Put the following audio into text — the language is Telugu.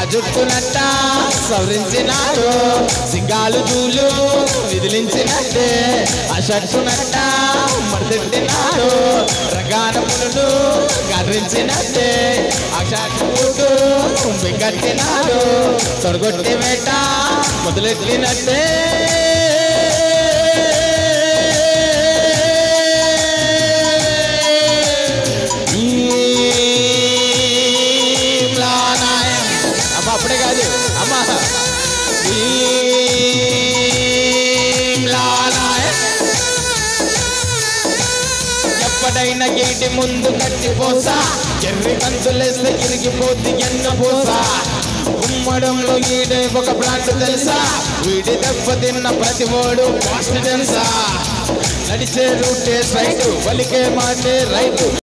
జుట్టునట్ట సవరించినాడు సింగాలు జూలు విదిలించినట్టే ఆ షర్టునట్ట మడతెట్టినాడు రగాన పులులు గర్రించినట్టే ఆ షర్టు బిగట్టినాడు తొడగొట్టి వేట మొదలెట్టినట్టే భీమ్లానాయ. అమ్మ అప్పుడే కాదు అమ్మ భీమ్లానాయ. ఎప్పటైనా గేటి ముందు కట్టి పోసా ఎర్రి కంచులేస్తే ఇరిగిపోద్ది ఎన్న పోసా ఉమ్మడంలో ఈడే ఒక బ్రాండ్ తెలుసా వీడి దెబ్బ తిన్న ప్రతి ఓడు పాస్ట్ తెలుసా నడిచే రూటే రైతు పలికే మాటే రైతు